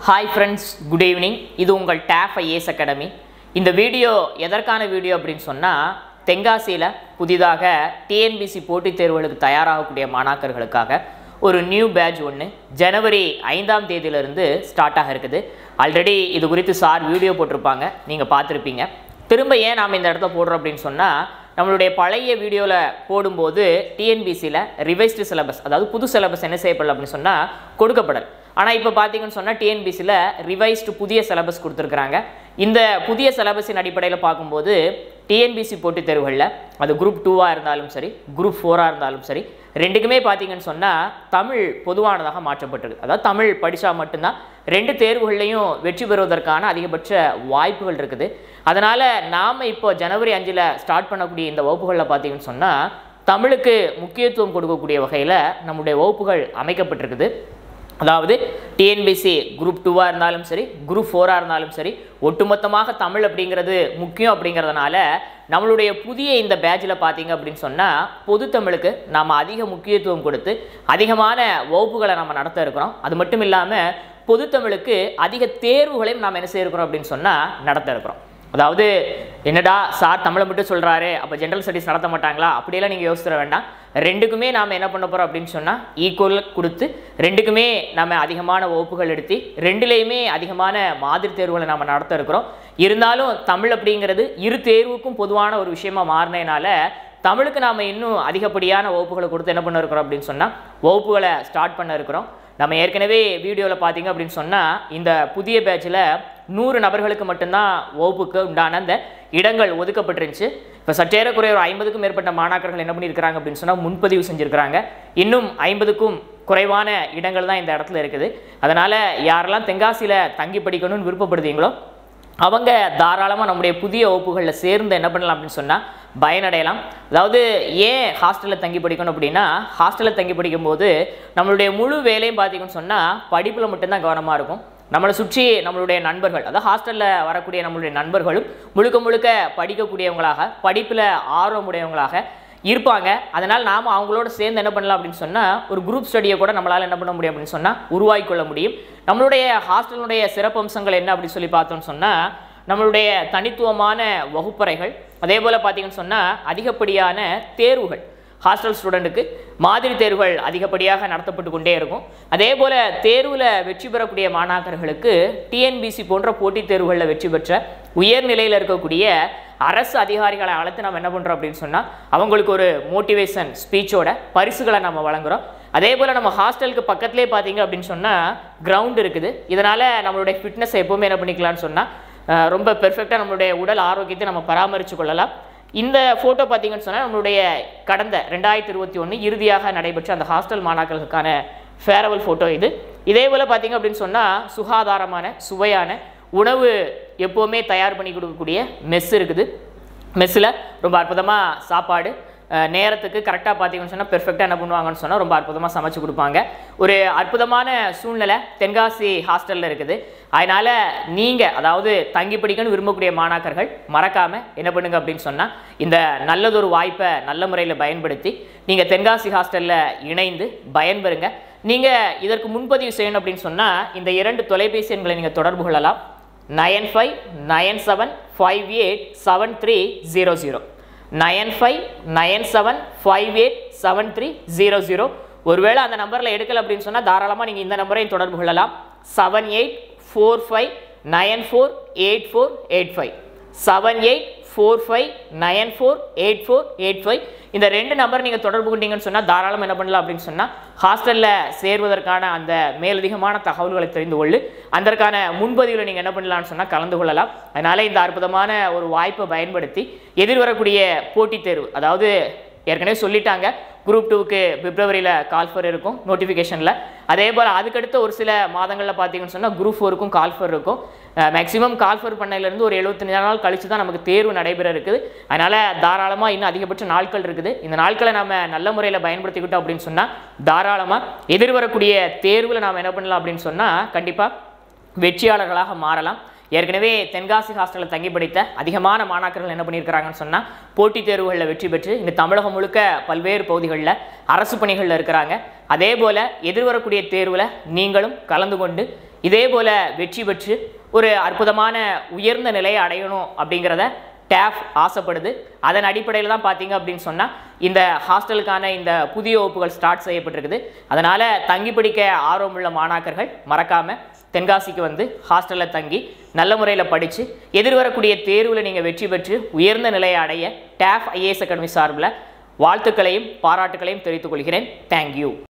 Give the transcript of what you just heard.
hi friends good evening இது உங்கள் டேஃப் ஐஏஎஸ் அகாடமி இந்த வீடியோ எதற்கான வீடியோ அப்படின்னு சொன்னால் தென்காசியில் புதிதாக டிஎன்பிசி போட்டித் தேர்வுகளுக்கு தயாராகக்கூடிய மாணாக்கர்களுக்காக ஒரு நியூ பேட்ச் ஒன்று ஜனவரி ஐந்தாம் தேதியிலிருந்து ஸ்டார்ட் ஆக இருக்குது ஆல்ரெடி இது குறித்து சார் வீடியோ போட்டிருப்பாங்க நீங்கள் பார்த்துருப்பீங்க திரும்ப ஏன் நாம் இந்த இடத்த போடுறோம் அப்படின்னு சொன்னால் நம்மளுடைய பழைய வீடியோவில் போடும்போது டிஎன்பிசியில் ரிவைஸ்டு சிலபஸ் அதாவது புது சிலபஸ் என்ன செய்யப்படல அப்படின்னு சொன்னால் கொடுக்கப்படல் ஆனால் இப்போ பார்த்தீங்கன்னு சொன்னால் டிஎன்பிசியில் ரிவைஸ்டு புதிய சிலபஸ் கொடுத்துருக்குறாங்க இந்த புதிய சிலபஸின் அடிப்படையில் பார்க்கும்போது டிஎன்பிசி போட்டித் தேர்வுகளில் அது குரூப் டூவாக இருந்தாலும் சரி குரூப் ஃபோராக இருந்தாலும் சரி ரெண்டுக்குமே பார்த்தீங்கன்னு சொன்னால் தமிழ் பொதுவானதாக மாற்றப்பட்டிருக்கு அதாவது தமிழ் படித்தா மட்டும்தான் ரெண்டு தேர்வுகள்லையும் வெற்றி பெறுவதற்கான அதிகபட்ச வாய்ப்புகள் இருக்குது அதனால் நாம் இப்போ ஜனவரி அஞ்சில் ஸ்டார்ட் பண்ணக்கூடிய இந்த வகுப்புகளில் பார்த்தீங்கன்னு சொன்னால் தமிழுக்கு முக்கியத்துவம் கொடுக்கக்கூடிய வகையில் நம்முடைய வகுப்புகள் அமைக்கப்பட்டிருக்குது அதாவது டிஎன்பிசி குரூப் டூவாக இருந்தாலும் சரி குரூப் ஃபோராக இருந்தாலும் சரி ஒட்டுமொத்தமாக தமிழ் அப்படிங்கிறது முக்கியம் அப்படிங்கிறதுனால நம்மளுடைய புதிய இந்த பேட்சில் பார்த்தீங்க அப்படின்னு சொன்னால் பொது தமிழுக்கு நாம் அதிக முக்கியத்துவம் கொடுத்து அதிகமான வகுப்புகளை நம்ம நடத்த இருக்கிறோம் அது மட்டும் இல்லாமல் பொது தமிழுக்கு அதிக தேர்வுகளையும் நாம் என்ன செய்யிருக்கிறோம் அப்படின்னு சொன்னால் நடத்த இருக்கிறோம் அதாவது என்னடா சார் தமிழை மட்டும் சொல்கிறாரு அப்போ ஜென்ரல் ஸ்டடீஸ் நடத்த மாட்டாங்களா அப்படியெல்லாம் நீங்கள் யோசிச்சிட வேண்டாம் ரெண்டுக்குமே நாம் என்ன பண்ண போகிறோம் அப்படின்னு சொன்னால் ஈக்குவல் கொடுத்து ரெண்டுக்குமே நம்ம அதிகமான வகுப்புகள் எடுத்து ரெண்டுலேயுமே அதிகமான மாதிரி தேர்வுகளை நம்ம நடத்த இருக்கிறோம் இருந்தாலும் தமிழ் அப்படிங்கிறது இரு தேர்வுக்கும் பொதுவான ஒரு விஷயமா மாறினதுனால தமிழுக்கு நாம் இன்னும் அதிகப்படியான வகுப்புகளை கொடுத்து என்ன பண்ண இருக்கிறோம் அப்படின்னு சொன்னால் வகுப்புகளை ஸ்டார்ட் பண்ண இருக்கிறோம் நம்ம ஏற்கனவே வீடியோவில் பார்த்தீங்க அப்படின்னு சொன்னால் இந்த புதிய பேட்சில் நூறு நபர்களுக்கு மட்டும்தான் வகுப்புக்கு உண்டான அந்த இடங்கள் ஒதுக்கப்பட்டிருந்துச்சு இப்போ சற்றேறக்குறைய ஒரு ஐம்பதுக்கும் மேற்பட்ட மாணாக்கர்கள் என்ன பண்ணியிருக்கிறாங்க அப்படின்னு சொன்னால் முன்பதிவு செஞ்சுருக்கிறாங்க இன்னும் ஐம்பதுக்கும் குறைவான இடங்கள் தான் இந்த இடத்துல இருக்குது அதனால் யாரெல்லாம் தென்காசியில் தங்கி படிக்கணும்னு விருப்பப்படுதீங்களோ அவங்க தாராளமாக நம்முடைய புதிய வகுப்புகளில் சேர்ந்து என்ன பண்ணலாம் அப்படின்னு சொன்னால் பயனடையலாம் அதாவது ஏன் ஹாஸ்டலில் தங்கி படிக்கணும் அப்படின்னா ஹாஸ்டலில் தங்கி படிக்கும்போது நம்மளுடைய முழு வேலையும் பார்த்தீங்கன்னு சொன்னால் படிப்பில் மட்டும்தான் கவனமாக இருக்கும் நம்மளை சுற்றி நம்மளுடைய நண்பர்கள் அதாவது ஹாஸ்டலில் வரக்கூடிய நம்மளுடைய நண்பர்களும் முழுக்க முழுக்க படிக்கக்கூடியவங்களாக படிப்பில் ஆர்வமுடையவங்களாக இருப்பாங்க அதனால் நாம் அவங்களோட சேர்ந்து என்ன பண்ணலாம் அப்படின்னு சொன்னால் ஒரு குரூப் ஸ்டடியை கூட நம்மளால் என்ன பண்ண முடியும் அப்படின்னு சொன்னால் உருவாக்கி கொள்ள முடியும் நம்மளுடைய ஹாஸ்டலுடைய சிறப்பம்சங்கள் என்ன அப்படின்னு சொல்லி பார்த்தோம்னு சொன்னால் நம்மளுடைய தனித்துவமான வகுப்பறைகள் அதே போல் பார்த்தீங்கன்னு சொன்னால் அதிகப்படியான தேர்வுகள் ஹாஸ்டல் ஸ்டூடெண்ட்டுக்கு மாதிரி தேர்வுகள் அதிகப்படியாக நடத்தப்பட்டு கொண்டே இருக்கும் அதே போல் தேர்வில் வெற்றி பெறக்கூடிய மாணாக்கர்களுக்கு டிஎன்பிசி போன்ற போட்டித் தேர்வுகளில் வெற்றி பெற்ற உயர்நிலையில் இருக்கக்கூடிய அரசு அதிகாரிகளை அழைத்து நம்ம என்ன பண்ணுறோம் அப்படின்னு சொன்னால் அவங்களுக்கு ஒரு மோட்டிவேஷன் ஸ்பீச்சோட பரிசுகளை நம்ம வழங்குகிறோம் அதே போல் நம்ம ஹாஸ்டலுக்கு பக்கத்துலேயே பார்த்தீங்க அப்படின்னு சொன்னால் கிரவுண்ட் இருக்குது இதனால் நம்மளுடைய ஃபிட்னஸை எப்போவுமே என்ன பண்ணிக்கலாம்னு சொன்னால் ரொம்ப பெர்ஃபெக்டாக நம்மளுடைய உடல் ஆரோக்கியத்தை நம்ம பராமரித்து கொள்ளலாம் இந்த ஃபோட்டோ பார்த்தீங்கன்னு சொன்னால் நம்மளுடைய கடந்த ரெண்டாயிரத்தி இருபத்தி ஒன்று இறுதியாக நடைபெற்ற அந்த ஹாஸ்டல் மாணாக்கர்களுக்கான ஃபேரவல் ஃபோட்டோ இது இதே போல் பார்த்தீங்க அப்படின்னு சொன்னால் சுகாதாரமான சுவையான உணவு எப்போவுமே தயார் பண்ணி கொடுக்கக்கூடிய மெஸ் இருக்குது மெஸ்ஸில் ரொம்ப அற்புதமாக சாப்பாடு நேரத்துக்கு கரெக்டாக பார்த்தீங்கன்னு சொன்னால் பெர்ஃபெக்டாக என்ன பண்ணுவாங்கன்னு சொன்னால் ரொம்ப அற்புதமாக சமைச்சு கொடுப்பாங்க ஒரு அற்புதமான சூழ்நிலை தென்காசி ஹாஸ்டலில் இருக்குது அதனால் நீங்கள் அதாவது தங்கி படிக்கணும்னு விரும்பக்கூடிய மாணாக்கர்கள் மறக்காமல் என்ன பண்ணுங்க அப்படின்னு சொன்னால் இந்த நல்லதொரு வாய்ப்பை நல்ல முறையில் பயன்படுத்தி நீங்கள் தென்காசி ஹாஸ்டலில் இணைந்து பயன்பெறுங்க நீங்கள் இதற்கு முன்பதிவு செய்யணும் அப்படின்னு சொன்னால் இந்த இரண்டு தொலைபேசி எண்களை நீங்கள் தொடர்பு கொள்ளலாம் nine five nine seven five eight seven three zero zero nine five nine seven five eight seven three zero zero ஒருவேளை அந்த நம்பரில் எடுக்கல அப்படின்னு சொன்னால் தாராளமாக நீங்கள் இந்த நம்பரையும் தொடர்பு கொள்ளலாம் seven eight four five nine four eight four eight five seven eight four five nine four eight four eight five இந்த ரெண்டு நம்பர் நீங்கள் தொடர்பு கொண்டீங்கன்னு சொன்னால் தாராளம் என்ன பண்ணலாம் அப்படின்னு சொன்னால் ஹாஸ்டலில் சேர்வதற்கான அந்த மேலதிகமான தகவல்களை தெரிந்து கொள்ளு அதற்கான முன்பதிவில் நீங்கள் என்ன பண்ணலாம்னு சொன்னால் கலந்து கொள்ளலாம் அதனால் இந்த அற்புதமான ஒரு வாய்ப்பை பயன்படுத்தி எதிர்வரக்கூடிய போட்டித் தேர்வு அதாவது ஏற்கனவே சொல்லிட்டாங்க குரூப் டூக்கு பிப்ரவரியில் கால்ஃபர் இருக்கும் நோட்டிஃபிகேஷனில் அதே போல் அதுக்கடுத்த ஒரு சில மாதங்களில் பார்த்தீங்கன்னு சொன்னால் குரூப் ஃபோருக்கும் கால்ஃபர் இருக்கும் மேக்ஸிமம் கால்ஃபர் பண்ணையிலேருந்து ஒரு எழுபத்தஞ்சு நாள் கழிச்சு தான் நமக்கு தேர்வு நடைபெற இருக்குது அதனால் தாராளமாக இன்னும் அதிகபட்ச நாட்கள் இருக்குது இந்த நாட்களை நம்ம நல்ல முறையில் பயன்படுத்திக்கிட்டோம் அப்படின்னு சொன்னால் தாராளமாக எதிர்வரக்கூடிய தேர்வில் நாம் என்ன பண்ணலாம் அப்படின்னு சொன்னால் கண்டிப்பாக வெற்றியாளர்களாக மாறலாம் ஏற்கனவே தென்காசி ஹாஸ்டலில் தங்கி படித்த அதிகமான மாணாக்கர்கள் என்ன பண்ணியிருக்கிறாங்கன்னு சொன்னால் போட்டித் தேர்வுகளில் வெற்றி பெற்று இங்கே தமிழகம் முழுக்க பல்வேறு பகுதிகளில் அரசு பணிகளில் இருக்கிறாங்க அதே போல் எதிர்வரக்கூடிய தேர்வில் நீங்களும் கலந்து கொண்டு இதே போல் வெற்றி பெற்று ஒரு அற்புதமான உயர்ந்த நிலையை அடையணும் அப்படிங்கிறத டேஃப் ஆசைப்படுது அதன் அடிப்படையில் தான் பார்த்தீங்க அப்படின்னு சொன்னால் இந்த ஹாஸ்டலுக்கான இந்த புதிய வகுப்புகள் ஸ்டார்ட் செய்யப்பட்டிருக்குது அதனால் தங்கி படிக்க ஆர்வமுள்ள மாணாக்கர்கள் மறக்காமல் தென்காசிக்கு வந்து ஹாஸ்டலில் தங்கி நல்ல முறையில் படித்து எதிர்வரக்கூடிய தேர்வில் நீங்கள் வெற்றி பெற்று உயர்ந்த நிலையை அடைய டேஃப் ஐஏஎஸ் அகாடமி சார்பில் வாழ்த்துக்களையும் பாராட்டுக்களையும் தெரிவித்துக் கொள்கிறேன் தேங்க்யூ